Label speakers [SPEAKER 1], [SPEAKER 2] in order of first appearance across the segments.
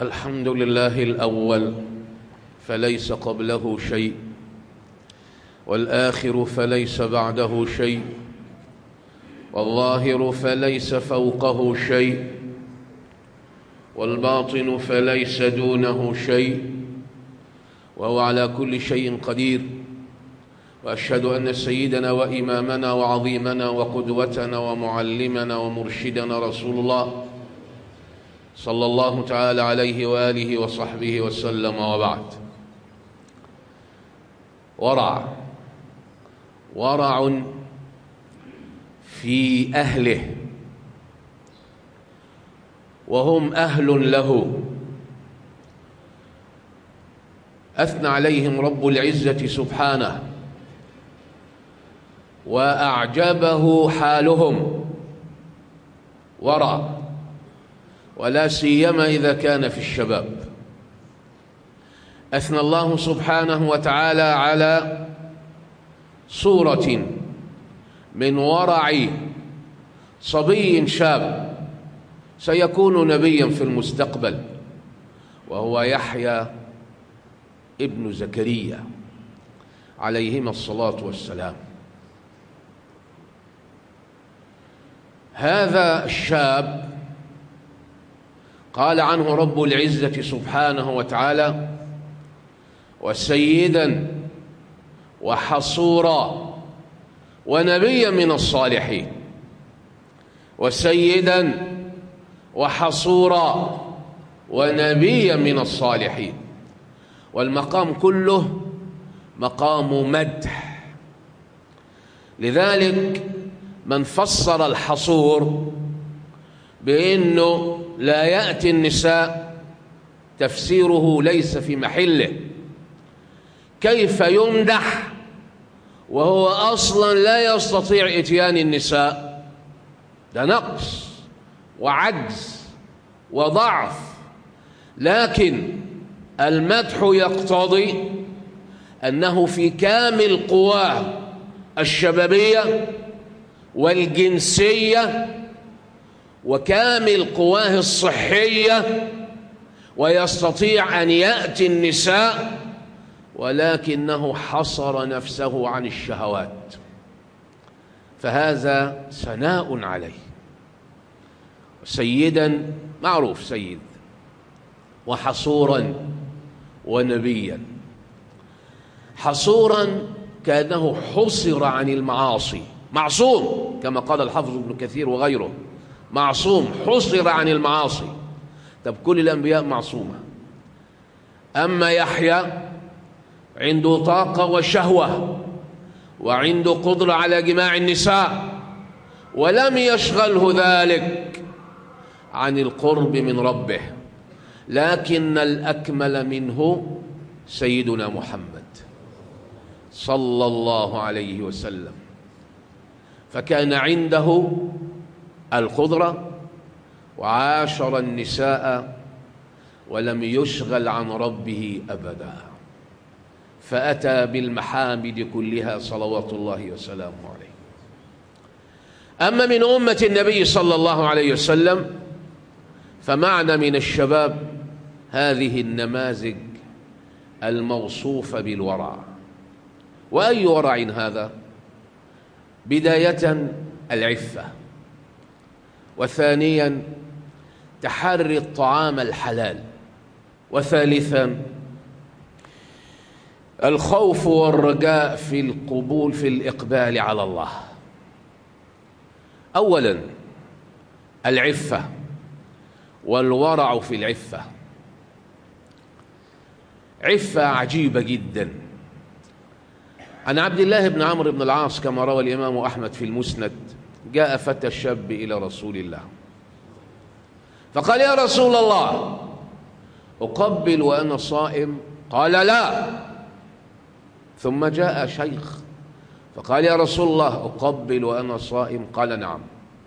[SPEAKER 1] الحمد لله الأول فليس قبله شيء والآخر فليس بعده شيء والظاهر فليس فوقه شيء والباطن فليس دونه شيء وهو على كل شيء قدير واشهد ان سيدنا وامامنا وعظيمنا وقدوتنا ومعلمنا ومرشدنا رسول الله صلى الله تعالى عليه واله وصحبه وسلم وبعد ورع ورع في اهله وهم اهل له اثنى عليهم رب العزه سبحانه واعجبه حالهم ورع ولا سيما اذا كان في الشباب اثنى الله سبحانه وتعالى على صوره من ورع صبي شاب سيكون نبيا في المستقبل وهو يحيى ابن زكريا عليهما الصلاه والسلام هذا الشاب قال عنه رب العزه سبحانه وتعالى وسيدا وحصورا ونبيا من الصالحين وسيدا وحصورا ونبيا من الصالحين والمقام كله مقام مدح لذلك من فسر الحصور بانه لا ياتي النساء تفسيره ليس في محله كيف يمدح وهو اصلا لا يستطيع اتيان النساء ده نقص وعجز وضعف لكن المدح يقتضي انه في كامل قواه الشبابيه والجنسيه وكامل قواه الصحيه ويستطيع ان ياتي النساء ولكنه حصر نفسه عن الشهوات فهذا ثناء عليه سيدا معروف سيد وحصورا ونبيا حصورا كانه حصر عن المعاصي معصوم كما قال الحافظ ابن كثير وغيره معصوم حصر عن المعاصي طب كل الانبياء معصومه اما يحيى عنده طاقه وشهوه وعنده قدره على جماع النساء ولم يشغله ذلك عن القرب من ربه لكن الاكمل منه سيدنا محمد صلى الله عليه وسلم فكان عنده القدره وعاشر النساء ولم يشغل عن ربه ابدا فاتى بالمحامد كلها صلوات الله وسلامه عليه اما من امه النبي صلى الله عليه وسلم فمعنا من الشباب هذه النماذج الموصوفه بالورع واي ورع هذا بدايه العفه وثانيا تحري الطعام الحلال وثالثا الخوف والرجاء في القبول في الاقبال على الله اولا العفه والورع في العفه عفه عجيبه جدا عن عبد الله بن عمرو بن العاص كما روى الامام احمد في المسند جاء فتى الشاب الى رسول الله فقال يا رسول الله اقبل وانا صائم قال لا ثم جاء شيخ فقال يا رسول الله اقبل وانا صائم قال نعم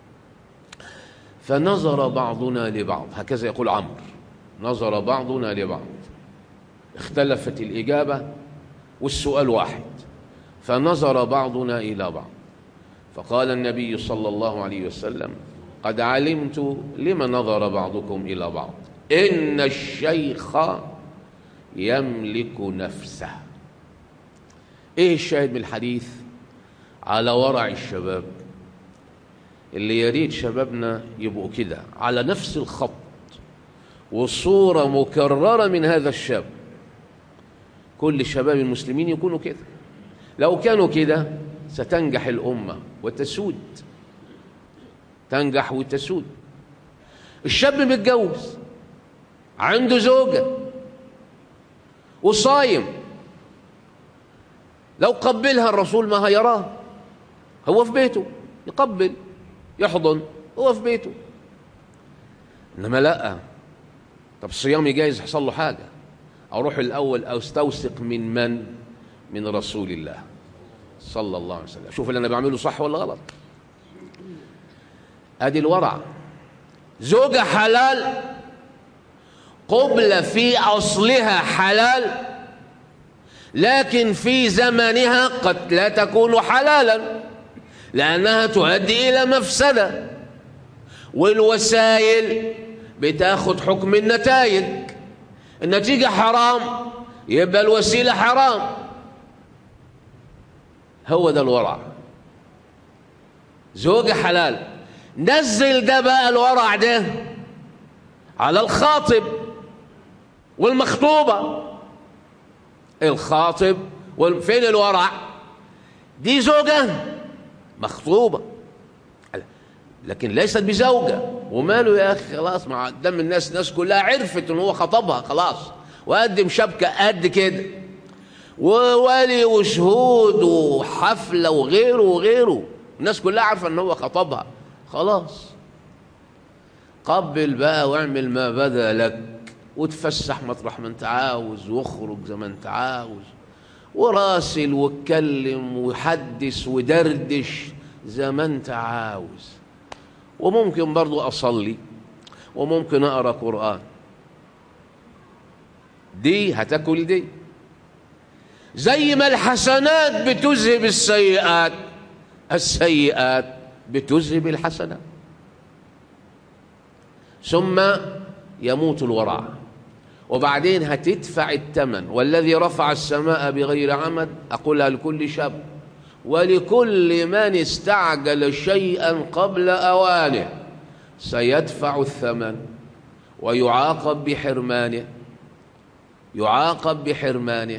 [SPEAKER 1] فنظر بعضنا لبعض هكذا يقول عمرو نظر بعضنا لبعض اختلفت الاجابه والسؤال واحد فنظر بعضنا الى بعض فقال النبي صلى الله عليه وسلم قد علمت لما نظر بعضكم الى بعض إن الشيخ يملك نفسه إيه الشاهد من الحديث على ورع الشباب اللي يريد شبابنا يبقوا كده على نفس الخط وصورة مكررة من هذا الشاب كل شباب المسلمين يكونوا كده لو كانوا كده ستنجح الأمة وتسود تنجح وتسود الشاب متجوز عنده زوجة وصايم لو قبلها الرسول ما هيراه هو في بيته يقبل يحضن هو في بيته انما لا طب صيامي جايز يحصل له حاجه اروح الاول استوثق من من من رسول الله صلى الله عليه وسلم شوف اللي انا بعمله صح ولا غلط ادي الورع زوجة حلال قبل في اصلها حلال لكن في زمنها قد لا تكون حلالا لانها تؤدي الى مفسده والوسائل بتاخد حكم النتائج النتيجه حرام يبقى الوسيله حرام هو ده الورع زوجة حلال نزل ده بقى الورع ده على الخاطب والمخطوبة الخاطب فين الورع دي زوجة مخطوبة لكن ليست بزوجة وماله يا أخي خلاص مع قدام الناس الناس كلها عرفت إن هو خطبها خلاص وقدم شبكة قد كده وولي وشهود وحفلة وغيره وغيره الناس كلها عارفة ان هو خطبها خلاص قبل بقى واعمل ما بدا لك وتفسح مطرح ما انت عاوز واخرج زي ما انت عاوز وراسل واتكلم وحدث ودردش زي ما انت عاوز وممكن برضو اصلي وممكن اقرا قران دي هتاكل دي زي ما الحسنات بتذهب السيئات السيئات بتذهب الحسنات ثم يموت الورع وبعدين هتدفع الثمن والذي رفع السماء بغير عمد أقولها لكل شاب ولكل من استعجل شيئا قبل أوانه سيدفع الثمن ويعاقب بحرمانه يعاقب بحرمانه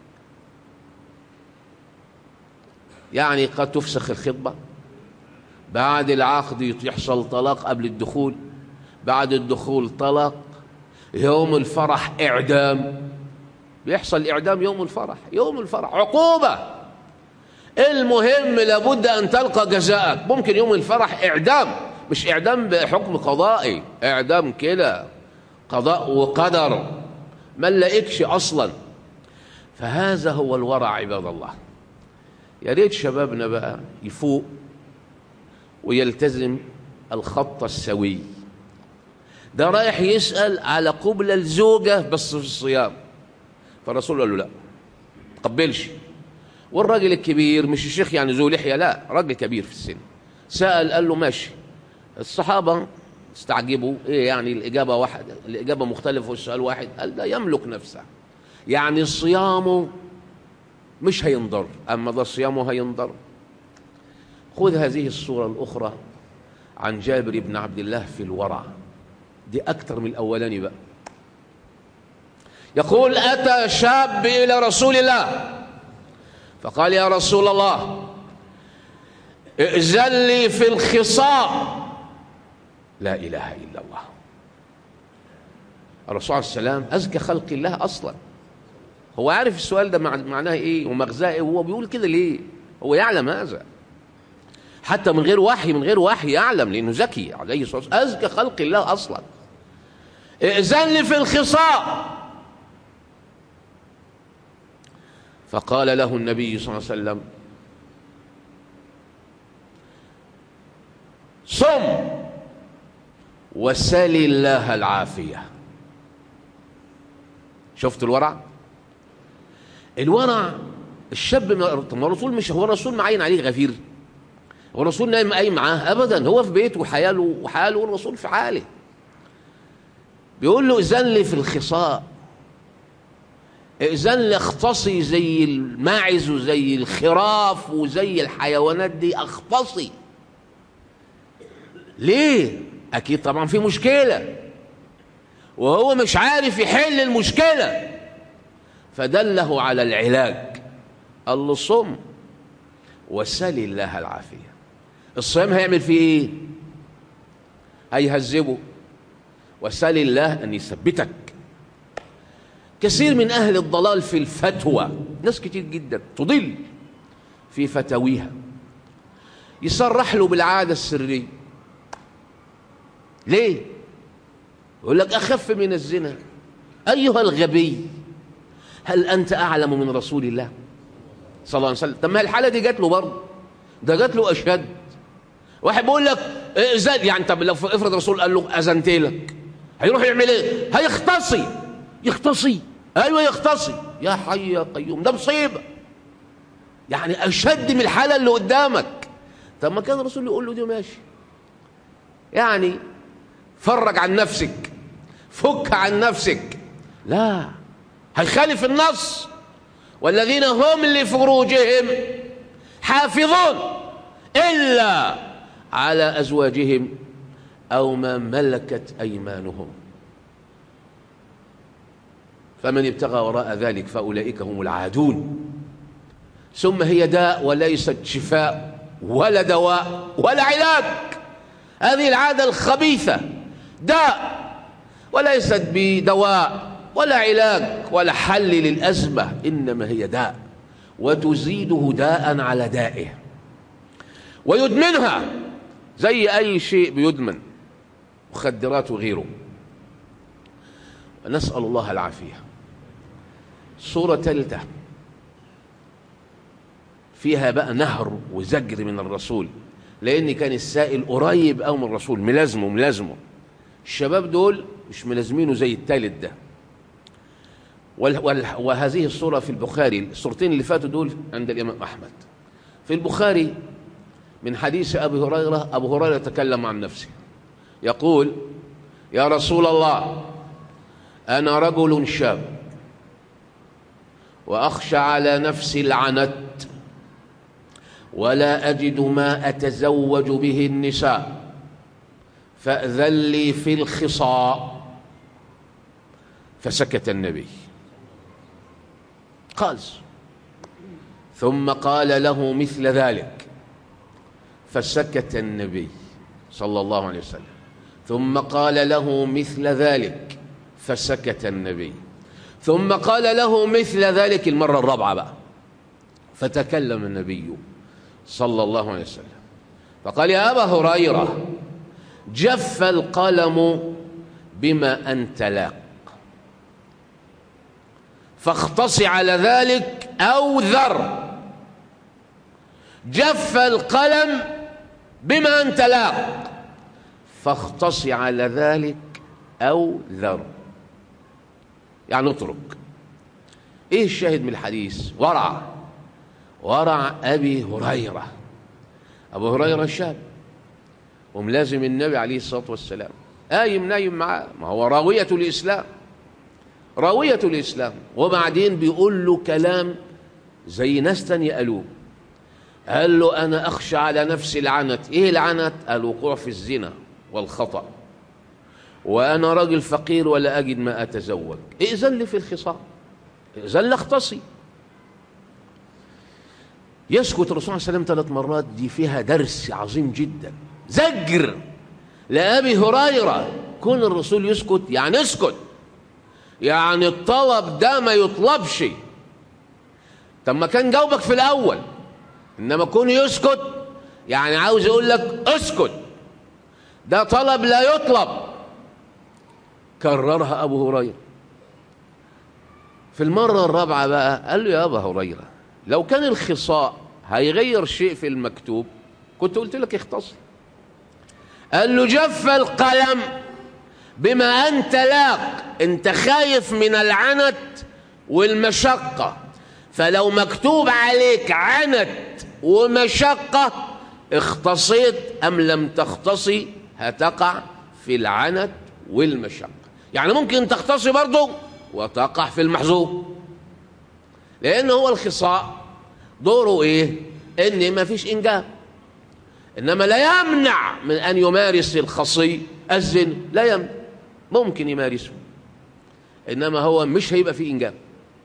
[SPEAKER 1] يعني قد تفسخ الخطبة بعد العقد يحصل طلاق قبل الدخول بعد الدخول طلاق يوم الفرح إعدام بيحصل إعدام يوم الفرح يوم الفرح عقوبة المهم لابد أن تلقى جزاءك ممكن يوم الفرح إعدام مش إعدام بحكم قضائي إعدام كده قضاء وقدر ما نلاقيكش أصلا فهذا هو الورع عباد الله يا ريت شبابنا بقى يفوق ويلتزم الخط السوي ده رايح يسأل على قبلة الزوجة بس في الصيام فالرسول قال له لا قبلش والراجل الكبير مش الشيخ يعني ذو لحية لا راجل كبير في السن سأل قال له ماشي الصحابة استعجبوا ايه يعني الإجابة واحدة الإجابة مختلفة والسؤال واحد قال ده يملك نفسه يعني صيامه مش هينضر أما ده صيامه هينضر خذ هذه الصورة الأخرى عن جابر بن عبد الله في الورع دي أكثر من الأولاني بقى يقول أتى شاب إلى رسول الله فقال يا رسول الله ائذن لي في الخصام لا إله إلا الله الرسول عليه السلام أزكى خلق الله أصلا هو عارف السؤال ده معناه إيه ومغزاه إيه وهو بيقول كده ليه هو يعلم هذا حتى من غير وحي من غير وحي يعلم لأنه ذكي عليه الصلاة والسلام أزكى خلق الله أصلا ائذن لي في الخصام فقال له النبي صلى الله عليه وسلم صم وسل الله العافية شفت الورع الورع الشاب ما الرسول مش هو الرسول معين عليه غفير هو الرسول نايم قايم معاه ابدا هو في بيته وحاله وحاله والرسول في حاله بيقول له ائذن لي في الخصاء ائذن لي اختصي زي الماعز وزي الخراف وزي الحيوانات دي اختصي ليه اكيد طبعا في مشكله وهو مش عارف يحل المشكله فدله على العلاج قال له صم وسل الله العافيه الصيام هيعمل فيه ايه هيهذبه وسل الله ان يثبتك كثير من اهل الضلال في الفتوى ناس كتير جدا تضل في فتاويها يصرح له بالعاده السريه ليه يقول لك اخف من الزنا ايها الغبي هل انت اعلم من رسول الله صلى الله عليه وسلم طب ما الحاله دي جات له برضه ده جات له اشد واحد بيقول لك ائذن يعني طب لو افرض الرسول قال له اذنت لك هيروح يعمل ايه هيختصي يختصي ايوه يختصي يا حي يا قيوم ده مصيبه يعني اشد من الحاله اللي قدامك طب ما كان الرسول يقول له دي ماشي يعني فرج عن نفسك فك عن نفسك لا هيخالف النص والذين هم لفروجهم حافظون الا على ازواجهم او ما ملكت ايمانهم فمن ابتغى وراء ذلك فاولئك هم العادون ثم هي داء وليست شفاء ولا دواء ولا علاج هذه العاده الخبيثه داء وليست بدواء ولا علاج ولا حل للازمه انما هي داء وتزيده داء على دائه ويدمنها زي اي شيء بيدمن مخدرات وغيره نسال الله العافيه صوره ثالثه فيها بقى نهر وزجر من الرسول لان كان السائل قريب قوي من الرسول ملازمه ملازمه الشباب دول مش ملازمينه زي التالت ده وهذه الصورة في البخاري الصورتين اللي فاتوا دول عند الإمام أحمد في البخاري من حديث أبي هريرة أبو هريرة تكلم عن نفسه يقول يا رسول الله أنا رجل شاب وأخشى على نفسي العنت ولا أجد ما أتزوج به النساء فأذن لي في الخصاء فسكت النبي قال ثم قال له مثل ذلك فسكت النبي صلى الله عليه وسلم ثم قال له مثل ذلك فسكت النبي ثم قال له مثل ذلك المرة الرابعة بقى فتكلم النبي صلى الله عليه وسلم فقال يا أبا هريرة جف القلم بما أنت لاق فاختص على ذلك أو ذر جف القلم بما أنت لاق فاختص على ذلك أو ذر يعني اترك ايه الشاهد من الحديث ورع ورع ابي هريره ابو هريره شاب وملازم النبي عليه الصلاه والسلام قايم نايم معاه ما هو راويه الاسلام راويه الاسلام وبعدين بيقول له كلام زي ناس تانية قالوه قال له انا اخشى على نفسي العنت ايه العنت الوقوع في الزنا والخطأ وأنا راجل فقير ولا أجد ما أتزوج ائذن لي في الخصام ائذن لي اختصي يسكت الرسول صلى الله عليه وسلم ثلاث مرات دي فيها درس عظيم جدا زجر لأبي هريرة كون الرسول يسكت يعني اسكت يعني الطلب ده ما يطلبش طب ما كان جاوبك في الأول إنما كون يسكت يعني عاوز يقول لك اسكت ده طلب لا يطلب كررها أبو هريرة في المرة الرابعة بقى قال له يا أبا هريرة لو كان الخصاء هيغير شيء في المكتوب كنت قلت لك اختصر قال له جف القلم بما أنت لاق أنت خايف من العنت والمشقة فلو مكتوب عليك عنت ومشقة اختصيت أم لم تختصي هتقع في العنت والمشقة يعني ممكن تختصي برضه وتقع في المحظور لأن هو الخصاء دوره إيه؟ إن ما فيش إنجاب إنما لا يمنع من أن يمارس الخصي الزنا لا يمنع ممكن يمارسه إنما هو مش هيبقى فيه إنجاب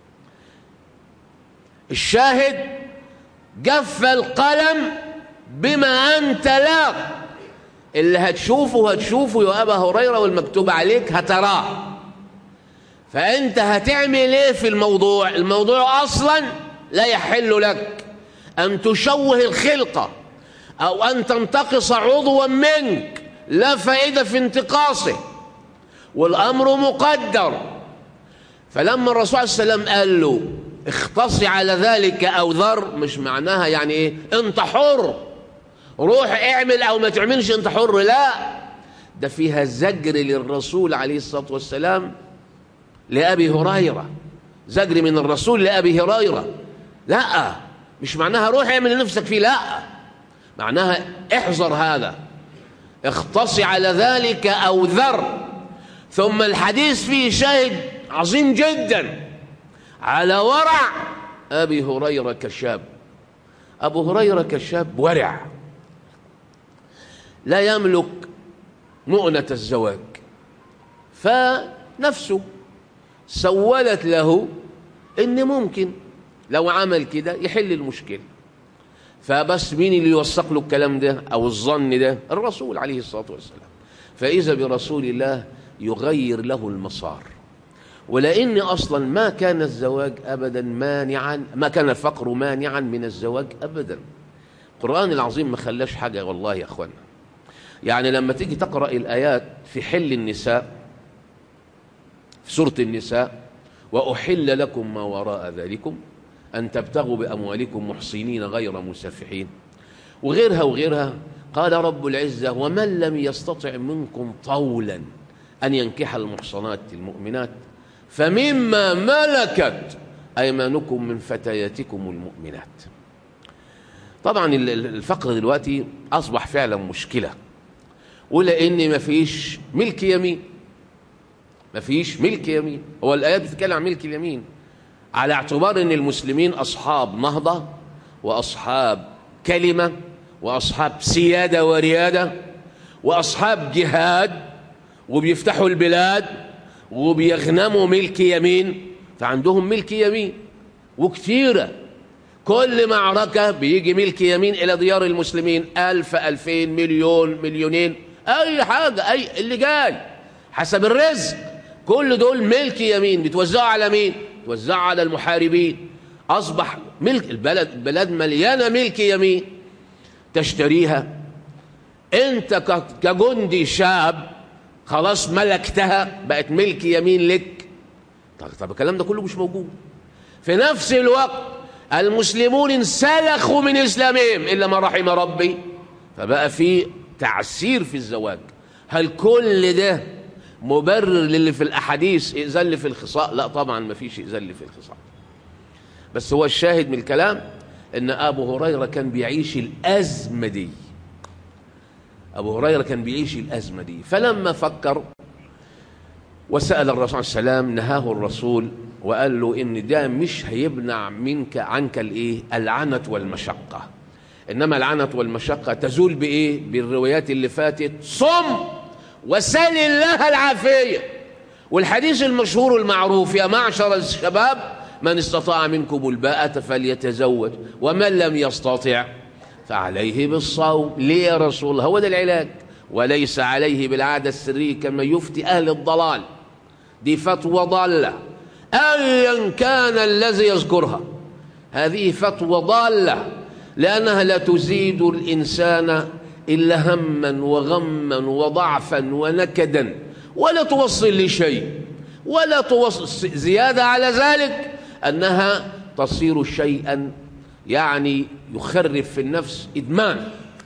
[SPEAKER 1] الشاهد جف القلم بما أنت لا اللي هتشوفه هتشوفه يا أبا هريرة والمكتوب عليك هتراه فأنت هتعمل إيه في الموضوع الموضوع أصلا لا يحل لك أن تشوه الخلقة أو أن تنتقص عضوا منك لا فائدة في انتقاصه والأمر مقدر فلما الرسول صلى الله عليه وسلم قال له اختصي على ذلك أو ذر مش معناها يعني إيه أنت حر روح اعمل أو ما تعملش أنت حر لا ده فيها زجر للرسول عليه الصلاة والسلام لأبي هريرة زجر من الرسول لأبي هريرة لا مش معناها روح اعمل لنفسك فيه لا معناها احذر هذا اختصي على ذلك أو ذر ثم الحديث فيه شاهد عظيم جدا على ورع أبي هريرة كشاب أبو هريرة كشاب ورع لا يملك مؤنة الزواج فنفسه سولت له ان ممكن لو عمل كده يحل المشكله فبس مين اللي يوثق له الكلام ده او الظن ده الرسول عليه الصلاه والسلام فاذا برسول الله يغير له المسار ولان اصلا ما كان الزواج ابدا مانعا ما كان الفقر مانعا من الزواج ابدا القران العظيم ما خلاش حاجه والله يا اخوانا يعني لما تيجي تقرا الايات في حل النساء في سورة النساء وأحل لكم ما وراء ذلكم أن تبتغوا بأموالكم محصنين غير مسافحين وغيرها وغيرها قال رب العزة ومن لم يستطع منكم طولا أن ينكح المحصنات المؤمنات فمما ملكت أيمانكم من فتياتكم المؤمنات طبعا الفقر دلوقتي أصبح فعلا مشكلة ولأن مفيش ملك يمين مفيش ملك يمين هو الآيات بتتكلم عن ملك اليمين على اعتبار ان المسلمين اصحاب نهضة واصحاب كلمة واصحاب سيادة وريادة واصحاب جهاد وبيفتحوا البلاد وبيغنموا ملك يمين فعندهم ملك يمين وكثيرة كل معركة بيجي ملك يمين إلى ديار المسلمين ألف ألفين مليون مليونين أي حاجة أي اللي جاي حسب الرزق كل دول ملك يمين بتوزعوا على مين بتوزعوا على المحاربين أصبح ملك البلد البلد مليانة ملك يمين تشتريها أنت كجندي شاب خلاص ملكتها بقت ملك يمين لك طب, طب الكلام ده كله مش موجود في نفس الوقت المسلمون انسلخوا من إسلامهم إلا ما رحم ربي فبقى في تعسير في الزواج هل كل ده مبرر للي في الأحاديث إئذان في الخصاء لا طبعا ما فيش إئذان في الخصاء بس هو الشاهد من الكلام ان ابو هريره كان بيعيش الازمه دي ابو هريره كان بيعيش الازمه دي فلما فكر وسال الرسول صلى الله عليه وسلم نهاه الرسول وقال له ان ده مش هيمنع منك عنك الايه العنت والمشقه انما العنت والمشقه تزول بايه بالروايات اللي فاتت صم وسل الله العافيه والحديث المشهور المعروف يا معشر الشباب من استطاع منكم الباءة فليتزوج ومن لم يستطع فعليه بالصوم ليه يا رسول الله هو ده العلاج وليس عليه بالعادة السرية كما يفتي أهل الضلال دي فتوى ضالة أيا كان الذي يذكرها هذه فتوى ضالة لأنها لا تزيد الإنسان إلا هما وغما وضعفا ونكدا ولا توصل لشيء ولا توصل زيادة على ذلك أنها تصير شيئا يعني يخرب في النفس إدمان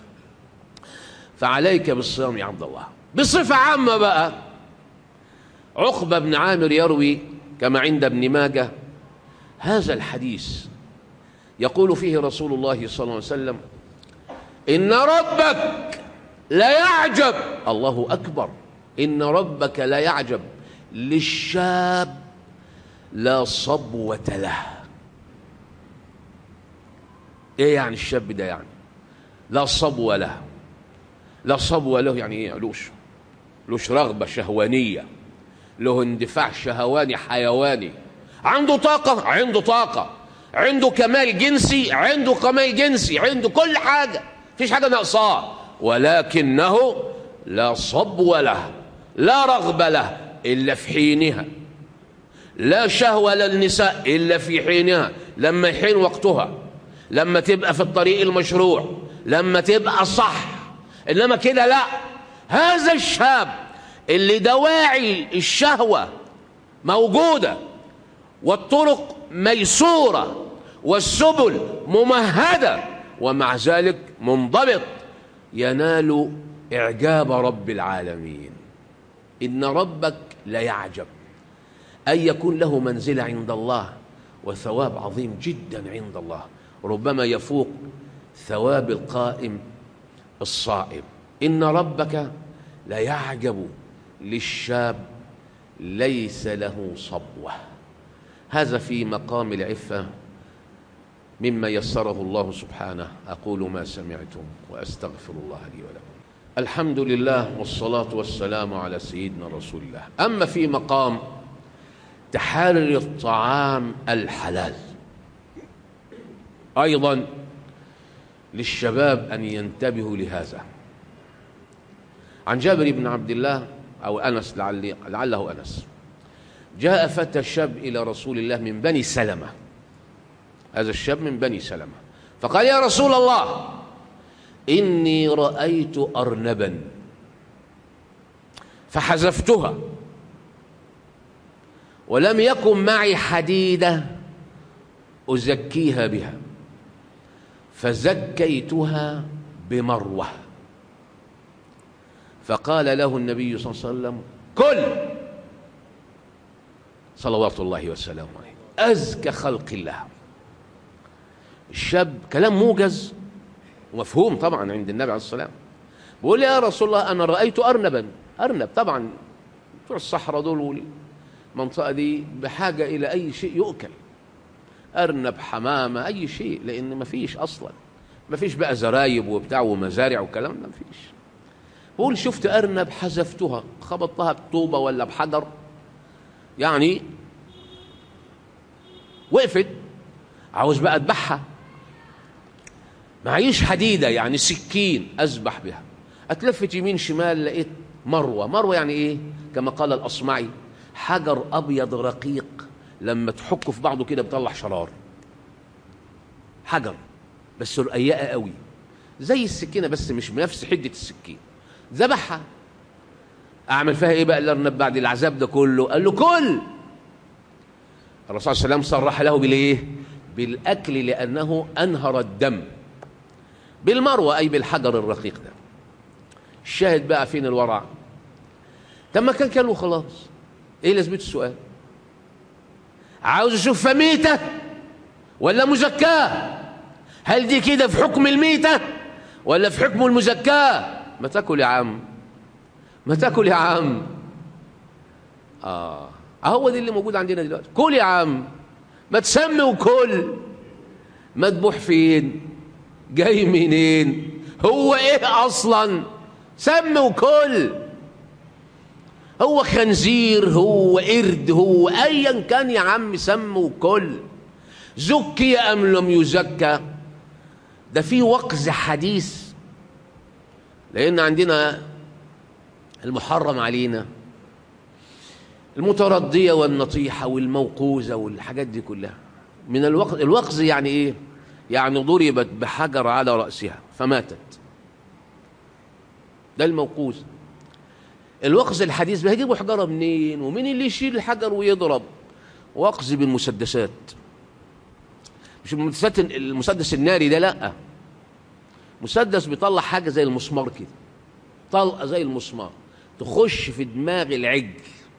[SPEAKER 1] فعليك بالصيام يا عبد الله بصفة عامة بقى عقبة بن عامر يروي كما عند ابن ماجه هذا الحديث يقول فيه رسول الله صلى الله عليه وسلم إن ربك لا يعجب الله أكبر إن ربك لا يعجب للشاب لا صبوة له ايه يعني الشاب ده يعني لا صبوة له لا صبوة له يعني ايه لوش لوش رغبة شهوانية له اندفاع شهواني حيواني عنده طاقة عنده طاقة عنده كمال جنسي عنده كمال جنسي عنده كل حاجة فيش حاجة ناقصاه ولكنه لا صبو له لا رغبة له إلا في حينها لا شهوة للنساء إلا في حينها لما يحين وقتها لما تبقى في الطريق المشروع لما تبقى صح إنما كده لا هذا الشاب اللي دواعي الشهوة موجودة والطرق ميسورة والسبل ممهدة ومع ذلك منضبط ينال إعجاب رب العالمين إن ربك ليعجب أن يكون له منزلة عند الله وثواب عظيم جدا عند الله ربما يفوق ثواب القائم الصائم إن ربك ليعجب للشاب ليس له صبوة هذا في مقام العفة مما يسره الله سبحانه أقول ما سمعتم وأستغفر الله لي ولكم الحمد لله والصلاة والسلام على سيدنا رسول الله أما في مقام تحرر الطعام الحلال أيضا للشباب أن ينتبهوا لهذا عن جابر بن عبد الله أو أنس لعل لعله أنس جاء فتى شاب إلى رسول الله من بني سلمة هذا الشاب من بني سلمة فقال يا رسول الله إني رأيت أرنبا فحذفتها ولم يكن معي حديدة أزكيها بها فزكيتها بمروة فقال له النبي صلى الله عليه وسلم كل صلوات الله وسلامه عليه أزكى خلق الله الشاب كلام موجز ومفهوم طبعا عند النبي عليه الصلاة والسلام بيقول يا رسول الله أنا رأيت أرنبا أرنب طبعا بتوع الصحراء دول المنطقة دي بحاجة إلى أي شيء يؤكل أرنب حمامة أي شيء لأن ما فيش أصلا ما فيش بقى زرايب وبتاع ومزارع وكلام ما فيش بقول شفت أرنب حذفتها خبطتها بطوبة ولا بحجر يعني وقفت عاوز بقى اذبحها معيش حديده يعني سكين اذبح بها اتلفت يمين شمال لقيت مروه مروه يعني ايه كما قال الاصمعي حجر ابيض رقيق لما تحكه في بعضه كده بيطلع شرار حجر بس رقيقه قوي زي السكينه بس مش بنفس حده السكين ذبحها اعمل فيها ايه بقى الارنب بعد العذاب ده كله قال له كل الرسول صلى الله عليه وسلم صرح له بالايه بالاكل لانه انهر الدم بالمروه اي بالحجر الرقيق ده الشاهد بقى فين الورع طب ما كان كانوا خلاص ايه لازمه السؤال عاوز اشوف ميته ولا مزكاه هل دي كده في حكم الميته ولا في حكم المزكاه ما تاكل يا عم ما تاكل يا عم اه اهو ده اللي موجود عندنا دلوقتي كل يا عم ما تسمي وكل مذبوح فين جاي منين هو ايه اصلا سمي وكل هو خنزير هو قرد هو ايا كان يا عم سم وكل زكي ام لم يزكى ده في وقز حديث لان عندنا المحرم علينا المتردية والنطيحة والموقوزة والحاجات دي كلها من الوقز الوقز يعني ايه يعني ضربت بحجر على رأسها فماتت ده الموقوز الوقز الحديث بقى هيجيبوا حجرة منين ومين اللي يشيل الحجر ويضرب وقز بالمسدسات مش المسدسات المسدس الناري ده لا مسدس بيطلع حاجة زي المسمار كده طلقة زي المسمار تخش في دماغ العجل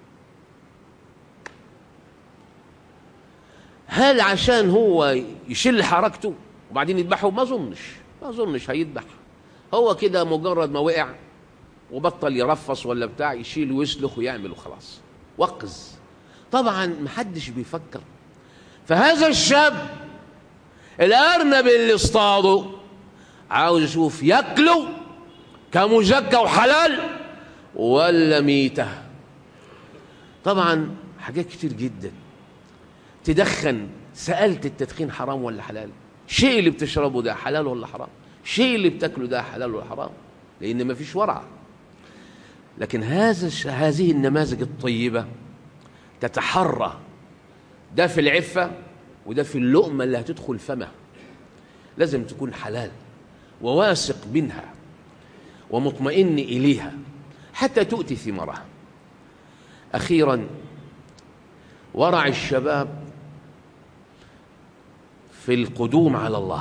[SPEAKER 1] هل عشان هو يشل حركته وبعدين يذبحه ما اظنش ما اظنش هيذبح هو كده مجرد ما وقع وبطل يرفص ولا بتاع يشيل ويسلخ ويعمل وخلاص وقز طبعا محدش بيفكر فهذا الشاب الارنب اللي اصطاده عاوز يشوف ياكله كمزكى وحلال ولا ميته طبعا حاجات كتير جدا تدخن سالت التدخين حرام ولا حلال الشيء اللي بتشربه ده حلال ولا حرام الشيء اللي بتاكله ده حلال ولا حرام لان مفيش ورع لكن هذا هذه النماذج الطيبه تتحرى ده في العفه وده في اللقمه اللي هتدخل فمه لازم تكون حلال وواثق منها ومطمئن اليها حتى تؤتي ثمارها اخيرا ورع الشباب في القدوم على الله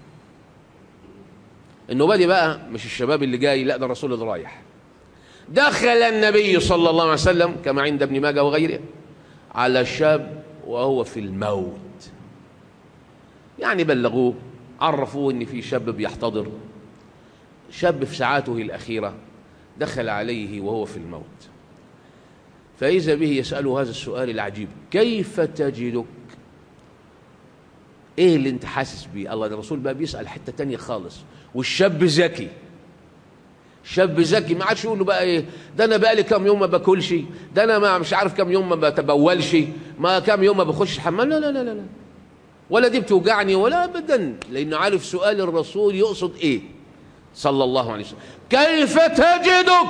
[SPEAKER 1] النوبه دي بقى مش الشباب اللي جاي لا ده الرسول اللي رايح دخل النبي صلى الله عليه وسلم كما عند ابن ماجه وغيره على شاب وهو في الموت يعني بلغوه عرفوه ان في شاب بيحتضر شاب في ساعاته الاخيره دخل عليه وهو في الموت فاذا به يساله هذا السؤال العجيب كيف تجدك ايه اللي انت حاسس بيه الله الرسول بقى بيسال حته تانية خالص والشاب ذكي شاب ذكي ما عادش يقول له بقى ايه ده انا بقى لي كام يوم ما باكلش ده انا ما مش عارف كام يوم ما بتبولش ما كام يوم ما بخش حمام لا لا لا لا لا ولا دي بتوجعني ولا ابدا لانه عارف سؤال الرسول يقصد ايه صلى الله عليه وسلم كيف تجدك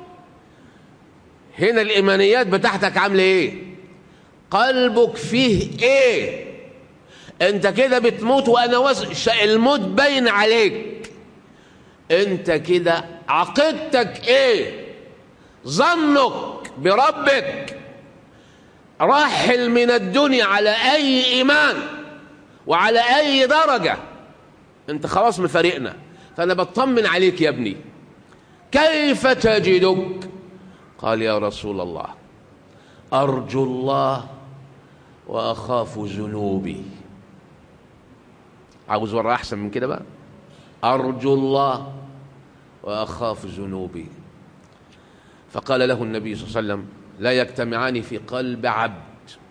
[SPEAKER 1] هنا الايمانيات بتاعتك عامله ايه قلبك فيه ايه انت كده بتموت وانا وز... الموت باين عليك انت كده عقيدتك ايه ظنك بربك راحل من الدنيا على اي ايمان وعلى اي درجه انت خلاص مفارقنا فانا بطمن عليك يا ابني كيف تجدك قال يا رسول الله ارجو الله واخاف ذنوبي عاوز ورا احسن من كده بقى ارجو الله واخاف ذنوبي فقال له النبي صلى الله عليه وسلم لا يجتمعان في قلب عبد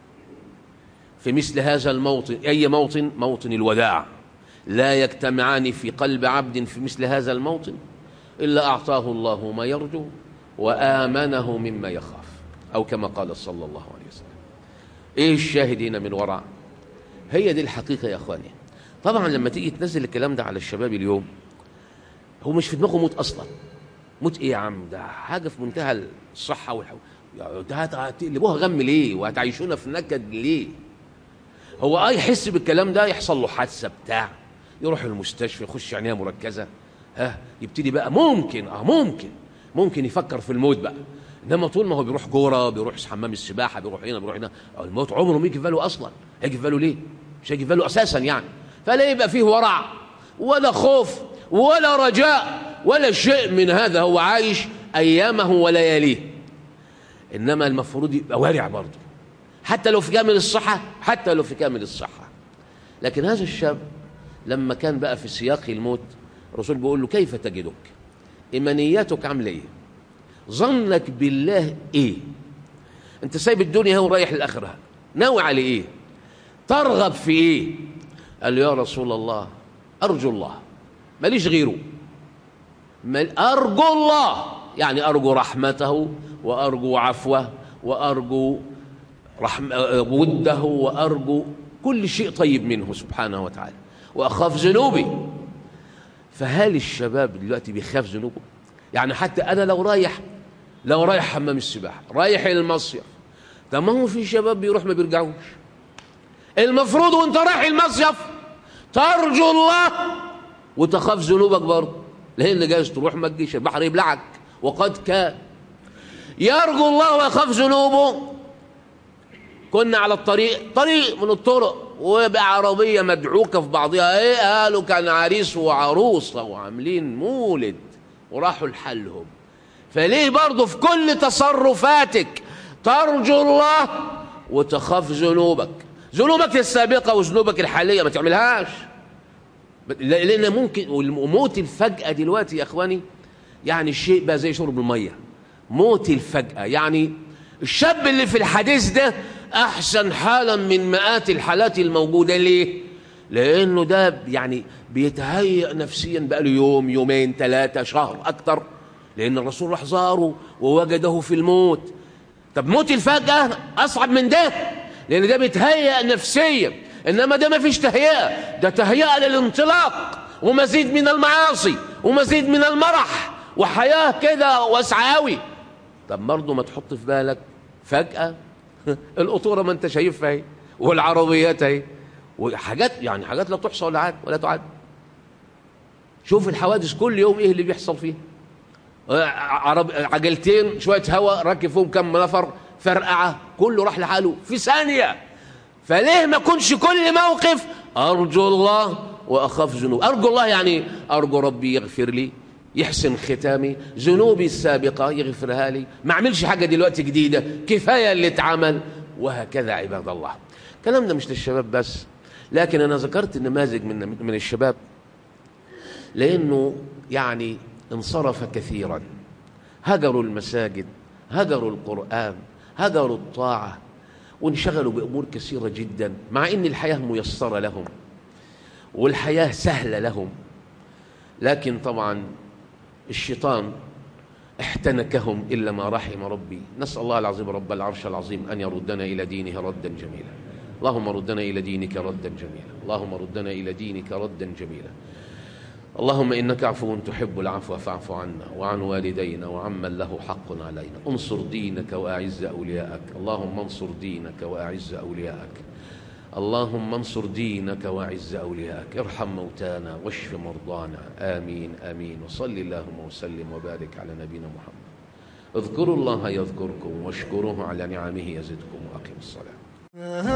[SPEAKER 1] في مثل هذا الموطن اي موطن موطن الوداع لا يجتمعان في قلب عبد في مثل هذا الموطن الا اعطاه الله ما يرجو وامنه مما يخاف او كما قال صلى الله عليه وسلم ايه الشاهد هنا من وراء هي دي الحقيقه يا اخواني طبعا لما تيجي تنزل الكلام ده على الشباب اليوم هو مش في دماغه موت اصلا موت ايه يا عم ده حاجه في منتهى الصحه والحو ده هتقلبوها غم ليه وهتعيشونا في نكد ليه هو اه يحس بالكلام ده يحصل له حادثه بتاع يروح المستشفى يخش عنايه مركزه ها يبتدي بقى ممكن اه ممكن ممكن يفكر في الموت بقى انما طول ما هو بيروح جوره بيروح حمام السباحه بيروح هنا بيروح هنا الموت عمره ما يجي في باله اصلا هيجي في باله ليه مش هيجي في باله اساسا يعني فلا يبقى فيه ورع ولا خوف ولا رجاء ولا شيء من هذا هو عايش ايامه ولياليه انما المفروض يبقى وارع برضه حتى لو في كامل الصحه حتى لو في كامل الصحه لكن هذا الشاب لما كان بقى في سياق الموت الرسول بيقول له كيف تجدك ايمانياتك عامله ايه ظنك بالله ايه انت سايب الدنيا هو رايح للاخره ناوي على ايه ترغب في ايه قال له يا رسول الله ارجو الله ماليش غيره مال ارجو الله يعني ارجو رحمته وارجو عفوه وارجو رحم وده وارجو كل شيء طيب منه سبحانه وتعالى واخاف ذنوبي فهل الشباب دلوقتي بيخاف ذنوبه يعني حتى انا لو رايح لو رايح حمام السباحه رايح المصيف ده ما هو في شباب بيروح ما بيرجعوش المفروض وانت رايح المصيف ترجو الله وتخاف ذنوبك برضه لان جايز تروح ما تجيش البحر يبلعك وقد كان يرجو الله ويخاف ذنوبه كنا على الطريق طريق من الطرق وبعربية مدعوكة في بعضها ايه قالوا كان عريس وعروسة وعاملين مولد وراحوا لحلهم فليه برضه في كل تصرفاتك ترجو الله وتخاف ذنوبك ذنوبك السابقة وذنوبك الحالية ما تعملهاش لأن ممكن موت الفجأة دلوقتي يا إخواني يعني الشيء بقى زي شرب المية موت الفجأة يعني الشاب اللي في الحديث ده أحسن حالا من مئات الحالات الموجودة ليه؟ لأنه ده يعني بيتهيأ نفسيا بقى له يوم يومين ثلاثة شهر أكتر لأن الرسول راح زاره ووجده في الموت طب موت الفجأة أصعب من ده لأن ده بيتهيأ نفسيا إنما ده ما فيش تهيئة ده تهيئة للانطلاق ومزيد من المعاصي ومزيد من المرح وحياة كده واسعة أوي طب برضه ما تحط في بالك فجأة القطورة ما أنت شايفها اهي والعربيات اهي وحاجات يعني حاجات لا تحصى ولا عاد ولا تعد شوف الحوادث كل يوم ايه اللي بيحصل فيها عرب عجلتين شويه هواء راكب فيهم كم نفر فرقعه كله راح لحاله في ثانيه فليه ما كنش كل موقف ارجو الله واخاف ذنوب ارجو الله يعني ارجو ربي يغفر لي يحسن ختامي ذنوبي السابقه يغفرها لي ما اعملش حاجه دلوقتي جديده كفايه اللي اتعمل وهكذا عباد الله الكلام ده مش للشباب بس لكن انا ذكرت نماذج من من الشباب لانه يعني انصرف كثيرا هجروا المساجد هجروا القرآن هجروا الطاعة وانشغلوا بأمور كثيرة جدا مع أن الحياة ميسرة لهم والحياة سهلة لهم لكن طبعا الشيطان احتنكهم إلا ما رحم ربي نسأل الله العظيم رب العرش العظيم أن يردنا إلى دينه ردا جميلا اللهم ردنا إلى دينك ردا جميلا اللهم ردنا إلى دينك ردا جميلا اللهم إنك عفو تحب العفو فاعف عنا وعن والدينا وعمن له حق علينا انصر دينك وأعز أولياءك اللهم انصر دينك وأعز أولياءك اللهم انصر دينك وأعز أولياءك ارحم موتانا واشف مرضانا آمين آمين وصل اللهم وسلم وبارك على نبينا محمد اذكروا الله يذكركم واشكروه على نعمه يزدكم وأقيموا الصلاة